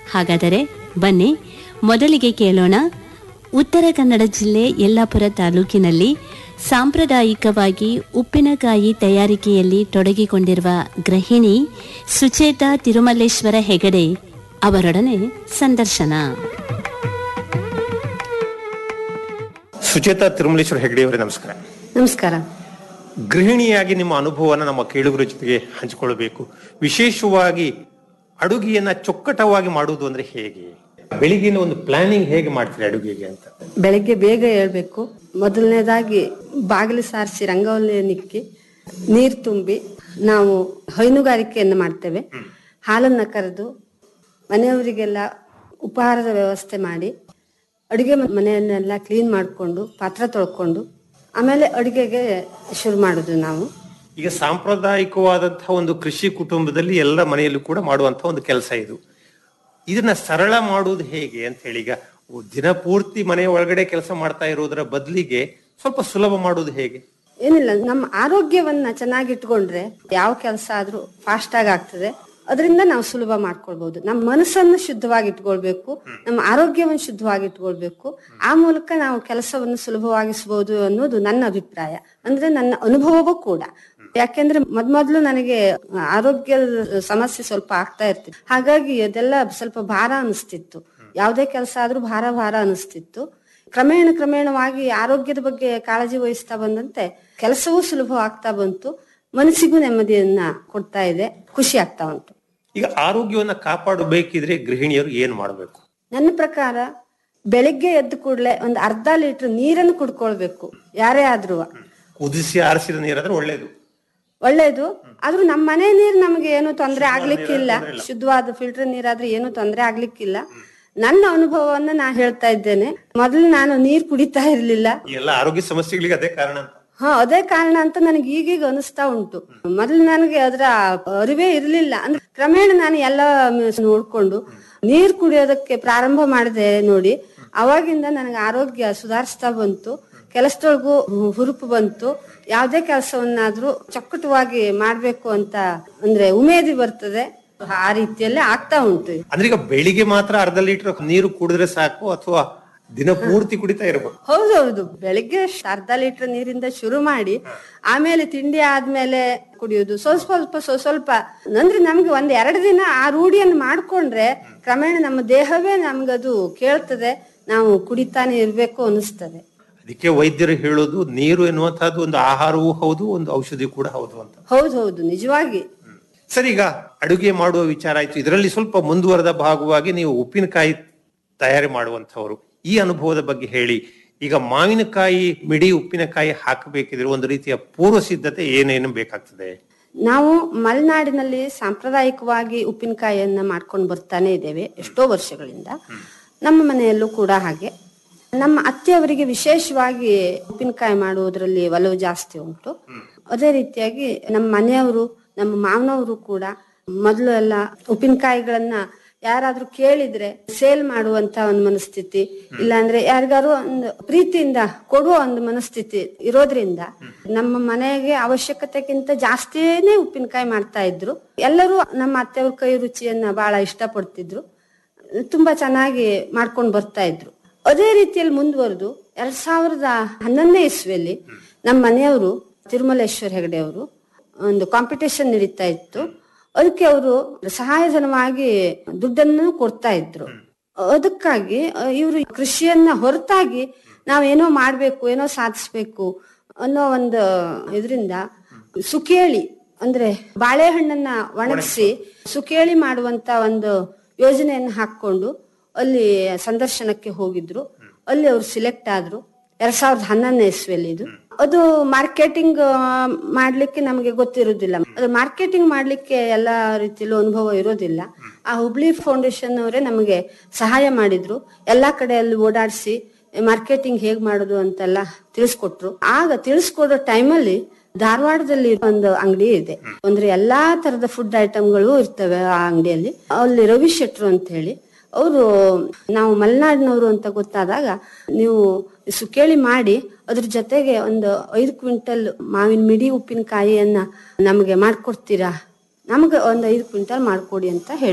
ಹಾಗಾದರೆ ಬನ್ನಿ ಮೊದಲಿಗೆ ಕೇಳೋಣ ಉತ್ತರ ಕನ್ನಡ ಜಿಲ್ಲೆ ಯಲ್ಲಾಪುರ ತಾಲೂಕಿನಲ್ಲಿ ಸಾಂಪ್ರದಾಯಿಕವಾಗಿ ಉಪ್ಪಿನಕಾಯಿ ತಯಾರಿಕೆಯಲ್ಲಿ ತೊಡಗಿಕೊಂಡಿರುವ ಗೃಹಿಣಿ ಸುಚೇತಾ ತಿರುಮಲೇಶ್ವರ ಹೆಗಡೆ ಅವರೊಡನೆ ಸಂದರ್ಶನ ಸುಚೇತಾ ತಿರುಮಲೇಶ್ವರ ಹೆಗಡೆಯವರೇ ನಮಸ್ಕಾರ ನಮಸ್ಕಾರ ಗೃಹಿಣಿಯಾಗಿ ನಿಮ್ಮ ಅನುಭವನ ನಮ್ಮ ಕೇಳುಗರ ಜೊತೆಗೆ ಹಂಚಿಕೊಳ್ಳಬೇಕು ವಿಶೇಷವಾಗಿ ಅಡುಗೆಯನ್ನ ಚೊಕ್ಕಟವಾಗಿ ಮಾಡುವುದು ಅಂದ್ರೆ ಹೇಗೆ ಬೆಳಿಗ್ಗಿನ ಒಂದು ಪ್ಲಾನಿಂಗ್ ಹೇಗೆ ಮಾಡ್ತೀರಿ ಅಡುಗೆಗೆ ಅಂತ ಬೆಳಗ್ಗೆ ಬೇಗ ಹೇಳ್ಬೇಕು ಮೊದಲನೇದಾಗಿ ಬಾಗಿಲು ಸಾರಿಸಿ ರಂಗೋಲಿ ನಿಕ್ಕಿ ನೀರು ತುಂಬಿ ನಾವು ಹೈನುಗಾರಿಕೆಯನ್ನು ಮಾಡ್ತೇವೆ ಹಾಲನ್ನು ಕರೆದು ಮನೆಯವರಿಗೆಲ್ಲ ಉಪಹಾರದ ವ್ಯವಸ್ಥೆ ಮಾಡಿ ಅಡುಗೆ ಮನೆಯನ್ನೆಲ್ಲ ಕ್ಲೀನ್ ಮಾಡಿಕೊಂಡು ಪಾತ್ರ ತೊಳ್ಕೊಂಡು ಆಮೇಲೆ ಅಡುಗೆಗೆ ಶುರು ಮಾಡೋದು ನಾವು ಈಗ ಸಾಂಪ್ರದಾಯಿಕವಾದಂತಹ ಒಂದು ಕೃಷಿ ಕುಟುಂಬದಲ್ಲಿ ಎಲ್ಲ ಮನೆಯಲ್ಲೂ ಕೂಡ ಮಾಡುವಂತಹ ಒಂದು ಕೆಲಸ ಇದು ಇದನ್ನ ಸರಳ ಮಾಡುವುದು ಹೇಗೆ ಅಂತ ಹೇಳಿ ಈಗ ದಿನಪೂರ್ತಿ ಮನೆಯ ಒಳಗಡೆ ಕೆಲಸ ಮಾಡ್ತಾ ಇರೋದರ ಬದಲಿಗೆ ಸ್ವಲ್ಪ ಸುಲಭ ಮಾಡುವುದು ಹೇಗೆ ಏನಿಲ್ಲ ನಮ್ಮ ಆರೋಗ್ಯವನ್ನ ಚೆನ್ನಾಗಿ ಇಟ್ಕೊಂಡ್ರೆ ಯಾವ ಕೆಲಸ ಆದ್ರೂ ಫಾಸ್ಟ್ ಆಗಿ ಆಗ್ತದೆ ಅದರಿಂದ ನಾವು ಸುಲಭ ಮಾಡ್ಕೊಳ್ಬಹುದು ನಮ್ಮ ಮನಸ್ಸನ್ನು ಶುದ್ಧವಾಗಿ ಇಟ್ಕೊಳ್ಬೇಕು ನಮ್ಮ ಆರೋಗ್ಯವನ್ನು ಶುದ್ಧವಾಗಿ ಇಟ್ಕೊಳ್ಬೇಕು ಆ ಮೂಲಕ ನಾವು ಕೆಲಸವನ್ನು ಸುಲಭವಾಗಿಸಬಹುದು ಅನ್ನೋದು ನನ್ನ ಅಭಿಪ್ರಾಯ ಅಂದ್ರೆ ನನ್ನ ಅನುಭವವೂ ಕೂಡ ಯಾಕೆಂದ್ರೆ ಮೊದ್ಮೊದ್ಲು ನನಗೆ ಆರೋಗ್ಯದ ಸಮಸ್ಯೆ ಸ್ವಲ್ಪ ಆಗ್ತಾ ಇರ್ತಿತ್ತು ಹಾಗಾಗಿ ಅದೆಲ್ಲ ಸ್ವಲ್ಪ ಭಾರ ಅನಿಸ್ತಿತ್ತು ಯಾವುದೇ ಕೆಲಸ ಆದ್ರೂ ಭಾರ ಭಾರ ಅನಿಸ್ತಿತ್ತು ಕ್ರಮೇಣ ಕ್ರಮೇಣವಾಗಿ ಆರೋಗ್ಯದ ಬಗ್ಗೆ ಕಾಳಜಿ ವಹಿಸ್ತಾ ಬಂದಂತೆ ಕೆಲಸವೂ ಸುಲಭ ಆಗ್ತಾ ಬಂತು ಮನಸ್ಸಿಗೂ ನೆಮ್ಮದಿಯನ್ನ ಕೊಡ್ತಾ ಇದೆ ಖುಷಿ ಆಗ್ತಾ ಉಂಟು ಈಗ ಆರೋಗ್ಯವನ್ನ ಕಾಪಾಡಬೇಕಿದ್ರೆ ಗೃಹಿಣಿಯರು ಏನ್ ಮಾಡಬೇಕು ನನ್ನ ಪ್ರಕಾರ ಬೆಳಿಗ್ಗೆ ಎದ್ದ ಕೂಡಲೇ ಒಂದು ಅರ್ಧ ಲೀಟರ್ ನೀರನ್ನು ಕುಡ್ಕೊಳ್ಬೇಕು ಯಾರೇ ಆದ್ರೂ ಕುದಿಸಿ ಆರಿಸಿದ ನೀರಾದ್ರೆ ಒಳ್ಳೇದು ಒಳ್ಳೇದು ಆದ್ರೂ ನಮ್ಮ ಮನೆ ನೀರು ನಮಗೆ ಏನು ತೊಂದರೆ ಆಗ್ಲಿಕ್ಕಿಲ್ಲ ಶುದ್ಧವಾದ ಫಿಲ್ಟರ್ ನೀರಾದ್ರೆ ಏನು ತೊಂದರೆ ಆಗ್ಲಿಕ್ಕಿಲ್ಲ ನನ್ನ ಅನುಭವವನ್ನ ನಾ ಹೇಳ್ತಾ ಇದ್ದೇನೆ ಮೊದಲು ನಾನು ನೀರ್ ಕುಡಿತಾ ಇರ್ಲಿಲ್ಲ ಈ ಎಲ್ಲ ಆರೋಗ್ಯ ಸಮಸ್ಯೆಗಳಿಗೆ ಅದೇ ಕಾರಣ ಅಂತ ಹಾ ಅದೇ ಕಾರಣ ಅಂತ ನನಗೆ ಈಗೀಗ ಅನಿಸ್ತಾ ಉಂಟು ಮೊದಲು ನನಗೆ ಅದರ ಅರಿವೇ ಇರ್ಲಿಲ್ಲ ಅಂದ್ರೆ ಕ್ರಮೇಣ ನಾನು ಎಲ್ಲ ನೋಡ್ಕೊಂಡು ನೀರ್ ಕುಡಿಯೋದಕ್ಕೆ ಪ್ರಾರಂಭ ಮಾಡಿದೆ ನೋಡಿ ಅವಾಗಿಂದ ನನಗೆ ಆರೋಗ್ಯ ಸುಧಾರಿಸ್ತಾ ಬಂತು ಕೆಲಸದೊಳಗೂ ಹುರುಪು ಬಂತು ಯಾವುದೇ ಕೆಲಸವನ್ನಾದ್ರೂ ಚಕ್ಕಟವಾಗಿ ಮಾಡ್ಬೇಕು ಅಂತ ಅಂದ್ರೆ ಉಮೇದಿ ಬರ್ತದೆ ಆ ರೀತಿಯಲ್ಲೇ ಆಗ್ತಾ ಉಂಟು ಅಂದ್ರೆ ಈಗ ಬೆಳಿಗ್ಗೆ ಮಾತ್ರ ಅರ್ಧ ಲೀಟರ್ ನೀರು ಕುಡಿದ್ರೆ ಸಾಕು ಅಥವಾ ದಿನ ಪೂರ್ತಿ ಕುಡಿತಾ ಇರಬೇಕು ಹೌದೌದು ಬೆಳಿಗ್ಗೆ ಅರ್ಧ ಲೀಟರ್ ನೀರಿಂದ ಶುರು ಮಾಡಿ ಆಮೇಲೆ ತಿಂಡಿ ಆದ್ಮೇಲೆ ಕುಡಿಯೋದು ಸ್ವಲ್ಪ ಸ್ವಲ್ಪ ಸ್ವಲ್ಪ ಸ್ವಲ್ಪ ಅಂದ್ರೆ ನಮ್ಗೆ ಒಂದ್ ಎರಡು ದಿನ ಆ ರೂಢಿಯನ್ನು ಮಾಡ್ಕೊಂಡ್ರೆ ಕ್ರಮೇಣ ನಮ್ಮ ದೇಹವೇ ನಮ್ಗದು ಕೇಳ್ತದೆ ನಾವು ಕುಡಿತಾನೆ ಇರ್ಬೇಕು ಅನಿಸ್ತದೆ ಅದಕ್ಕೆ ವೈದ್ಯರು ಹೇಳೋದು ನೀರು ಎನ್ನುವಂತಹದ್ದು ಒಂದು ಆಹಾರವೂ ಹೌದು ಒಂದು ಔಷಧಿ ಕೂಡ ಹೌದು ಅಂತ ಹೌದು ಹೌದು ನಿಜವಾಗಿ ಸರಿ ಈಗ ಅಡುಗೆ ಮಾಡುವ ವಿಚಾರ ಆಯ್ತು ಇದರಲ್ಲಿ ಸ್ವಲ್ಪ ಮುಂದುವರೆದ ಭಾಗವಾಗಿ ನೀವು ಉಪ್ಪಿನಕಾಯಿ ತಯಾರಿ ಮಾಡುವಂತವರು ಈ ಅನುಭವದ ಬಗ್ಗೆ ಹೇಳಿ ಈಗ ಮಾವಿನಕಾಯಿ ಮಿಡಿ ಉಪ್ಪಿನಕಾಯಿ ಹಾಕಬೇಕಿದ್ರೆ ಒಂದು ರೀತಿಯ ಪೂರ್ವ ಸಿದ್ಧತೆ ಏನೇನು ಬೇಕಾಗ್ತದೆ ನಾವು ಮಲೆನಾಡಿನಲ್ಲಿ ಸಾಂಪ್ರದಾಯಿಕವಾಗಿ ಉಪ್ಪಿನಕಾಯಿಯನ್ನ ಮಾಡ್ಕೊಂಡು ಬರ್ತಾನೆ ಇದ್ದೇವೆ ಎಷ್ಟೋ ವರ್ಷಗಳಿಂದ ನಮ್ಮ ಮನೆಯಲ್ಲೂ ಕೂಡ ಹಾಗೆ ನಮ್ಮ ಅತ್ತೆಯವರಿಗೆ ವಿಶೇಷವಾಗಿ ಉಪ್ಪಿನಕಾಯಿ ಮಾಡುವುದರಲ್ಲಿ ಒಲವು ಜಾಸ್ತಿ ಉಂಟು ಅದೇ ರೀತಿಯಾಗಿ ನಮ್ಮ ಮನೆಯವರು ನಮ್ಮ ಮಾವನವರು ಕೂಡ ಮೊದಲು ಎಲ್ಲ ಉಪ್ಪಿನಕಾಯಿಗಳನ್ನ ಯಾರಾದ್ರೂ ಕೇಳಿದ್ರೆ ಸೇಲ್ ಮಾಡುವಂತ ಒಂದು ಮನಸ್ಥಿತಿ ಇಲ್ಲಾಂದ್ರೆ ಯಾರಿಗಾರು ಒಂದು ಪ್ರೀತಿಯಿಂದ ಕೊಡುವ ಒಂದು ಮನಸ್ಥಿತಿ ಇರೋದ್ರಿಂದ ನಮ್ಮ ಮನೆಗೆ ಅವಶ್ಯಕತೆಗಿಂತ ಜಾಸ್ತಿನೇ ಉಪ್ಪಿನಕಾಯಿ ಮಾಡ್ತಾ ಇದ್ರು ಎಲ್ಲರೂ ನಮ್ಮ ಅತ್ತೆಯವ್ರ ಕೈ ರುಚಿಯನ್ನ ಬಹಳ ಇಷ್ಟಪಡ್ತಿದ್ರು ತುಂಬಾ ಚೆನ್ನಾಗಿ ಮಾಡ್ಕೊಂಡು ಬರ್ತಾ ಇದ್ರು ಅದೇ ರೀತಿಯಲ್ಲಿ ಮುಂದುವರೆದು ಎರಡ್ ಸಾವಿರದ ಹನ್ನೊಂದನೇ ಇಸ್ವಿಯಲ್ಲಿ ನಮ್ಮ ಮನೆಯವರು ತಿರುಮಲೇಶ್ವರ ಹೆಗಡೆ ಅವರು ಒಂದು ಕಾಂಪಿಟೇಷನ್ ನಡೀತಾ ಇತ್ತು ಅದಕ್ಕೆ ಅವರು ಸಹಾಯಧನವಾಗಿ ದುಡ್ಡನ್ನು ಕೊಡ್ತಾ ಇದ್ರು ಅದಕ್ಕಾಗಿ ಇವರು ಕೃಷಿಯನ್ನ ಹೊರತಾಗಿ ನಾವೇನೋ ಮಾಡ್ಬೇಕು ಏನೋ ಸಾಧಿಸ್ಬೇಕು ಅನ್ನೋ ಒಂದು ಇದರಿಂದ ಸುಕೇಳಿ ಅಂದ್ರೆ ಬಾಳೆಹಣ್ಣನ್ನ ಒಣಗಿಸಿ ಸುಕೇಳಿ ಮಾಡುವಂತ ಒಂದು ಯೋಜನೆಯನ್ನು ಹಾಕೊಂಡು ಅಲ್ಲಿ ಸಂದರ್ಶನಕ್ಕೆ ಹೋಗಿದ್ರು ಅಲ್ಲಿ ಅವ್ರು ಸಿಲೆಕ್ಟ್ ಆದ್ರು ಎರಡ್ ಸಾವಿರದ ಹನ್ನೊಂದನೇ ಇಸ್ವಿಯಲ್ಲಿ ಇದು ಅದು ಮಾರ್ಕೆಟಿಂಗ್ ಮಾಡ್ಲಿಕ್ಕೆ ನಮಗೆ ಗೊತ್ತಿರೋದಿಲ್ಲ ಅದು ಮಾರ್ಕೆಟಿಂಗ್ ಮಾಡ್ಲಿಕ್ಕೆ ಎಲ್ಲಾ ರೀತಿಯಲ್ಲೂ ಅನುಭವ ಇರೋದಿಲ್ಲ ಆ ಹುಬ್ಳಿ ಫೌಂಡೇಶನ್ ಅವರೇ ನಮಗೆ ಸಹಾಯ ಮಾಡಿದ್ರು ಎಲ್ಲಾ ಕಡೆಯಲ್ಲಿ ಓಡಾಡಿಸಿ ಮಾರ್ಕೆಟಿಂಗ್ ಹೇಗ್ ಮಾಡೋದು ಅಂತೆಲ್ಲ ತಿಳಿಸ್ಕೊಟ್ರು ಆಗ ತಿಳಿಸ್ಕೊಡೋ ಟೈಮಲ್ಲಿ ಧಾರವಾಡದಲ್ಲಿ ಒಂದು ಅಂಗಡಿ ಇದೆ ಅಂದ್ರೆ ಎಲ್ಲಾ ತರದ ಫುಡ್ ಐಟಮ್ಗಳು ಇರ್ತವೆ ಆ ಅಂಗಡಿಯಲ್ಲಿ ಅಲ್ಲಿ ರವಿ ಶೆಟ್ರು ಅಂತ ಹೇಳಿ ಅವರು ನಾವು ಮಲೆನಾಡಿನವರು ಅಂತ ಗೊತ್ತಾದಾಗ ನೀವು ಸುಕೇಳಿ ಮಾಡಿ ಅದ್ರ ಜೊತೆಗೆ ಒಂದು ಐದು ಕ್ವಿಂಟಲ್ ಮಾವಿನ ಮಿಡಿ ಉಪ್ಪಿನಕಾಯಿಯನ್ನ ನಮಗೆ ಮಾಡ್ಕೊಡ್ತೀರಾ ನಮ್ಗೆ ಒಂದು ಐದು ಕ್ವಿಂಟಲ್ ಮಾಡ್ಕೊಡಿ ಅಂತ ಹೇಳಿ